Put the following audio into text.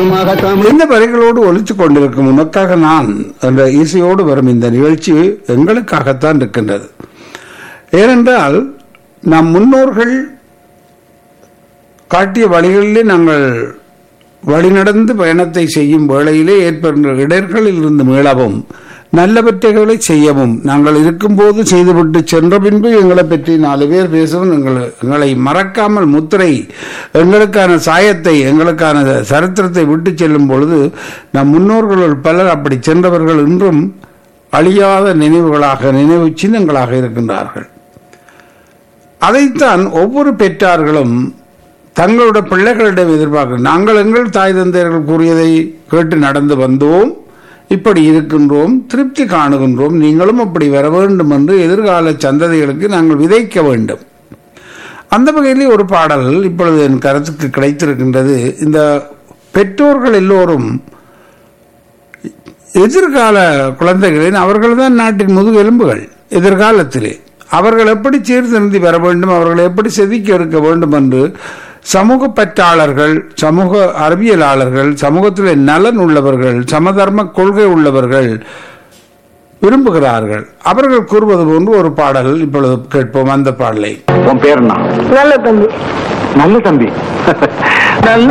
தாமாக தாம் இந்த வரிகளோடு ஒலித்துக் கொண்டிருக்கும் உனக்காக நான் என்ற இசையோடு வரும் இந்த நிகழ்ச்சி எங்களுக்காகத்தான் இருக்கின்றது ஏனென்றால் நம் முன்னோர்கள் காட்டிய வழிகளிலே நாங்கள் வழிநடந்து பயணத்தை செய்யும் வேளையிலே ஏற்படுகின்ற இடர்களில் இருந்து மீளவும் நல்லவற்றைகளை செய்யவும் நாங்கள் இருக்கும்போது செய்துவிட்டு சென்ற பின்பு எங்களை பற்றி நாலு பேர் பேசவும் எங்களை எங்களை மறக்காமல் முத்திரை எங்களுக்கான சாயத்தை எங்களுக்கான சரித்திரத்தை விட்டு செல்லும் பொழுது நம் முன்னோர்கள் பலர் அப்படி சென்றவர்கள் இன்றும் அழியாத நினைவுகளாக நினைவு சின்னங்களாக இருக்கின்றார்கள் அதைத்தான் ஒவ்வொரு பெற்றார்களும் தங்களுடைய பிள்ளைகளிடம் எதிர்பார்க்க நாங்கள் எங்கள் தாய் தந்தையர்கள் கூறியதை கேட்டு நடந்து வந்தோம் இப்படி இருக்கின்றோம் திருப்தி காணுகின்றோம் நீங்களும் அப்படி வர வேண்டும் என்று எதிர்கால சந்ததிகளுக்கு நாங்கள் விதைக்க வேண்டும் அந்த வகையிலே ஒரு பாடல் இப்பொழுது என் கருத்துக்கு கிடைத்திருக்கின்றது இந்த பெற்றோர்கள் எல்லோரும் எதிர்கால குழந்தைகளின் அவர்கள்தான் நாட்டின் முதுகெலும்புகள் எதிர்காலத்திலே அவர்கள் எப்படி சீர்திருந்தி வர வேண்டும் அவர்களை எப்படி செதுக்கி எடுக்க வேண்டும் என்று சமூக பற்றாளர்கள் சமூக அறிவியலாளர்கள் சமூகத்தில் நலன் உள்ளவர்கள் சமதர்ம கொள்கை உள்ளவர்கள் விரும்புகிறார்கள் அவர்கள் கூறுவது போன்று ஒரு பாடல் இப்பொழுது கேட்போம் அந்த பாடலை உன் பேர் என்ன நல்ல தம்பி நல்ல தம்பி நல்ல